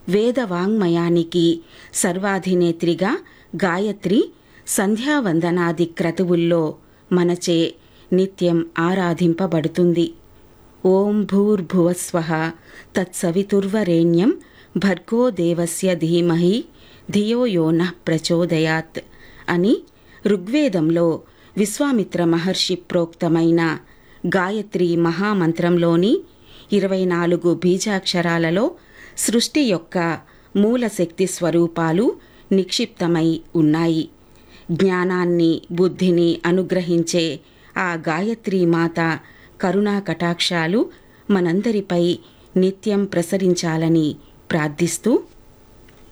వేదవాంగ్మయానికి సర్వాధినేత్రిగా గాయత్రి సంధ్యావందనాది క్రతువుల్లో మనచే నిత్యం ఆరాధింపబడుతుంది ఓం భూర్భువస్వ తత్సవితుర్వరేణ్యం భర్గో దేవస్య ధీమహి ధియో యో నః ప్రచోదయాత్ అని ఋగ్వేదంలో విశ్వామిత్ర మహర్షి ప్రోక్తమైన గాయత్రి మహామంత్రంలోని ఇరవై నాలుగు బీజాక్షరాలలో సృష్టి యొక్క మూల శక్తి స్వరూపాలు నిక్షిప్తమై ఉన్నాయి జ్ఞానాన్ని బుద్ధిని అనుగ్రహించే ఆ గాయత్రీ మాత కరుణా కటాక్షాలు మనందరిపై నిత్యం ప్రసరించాలని ప్రార్థిస్తూ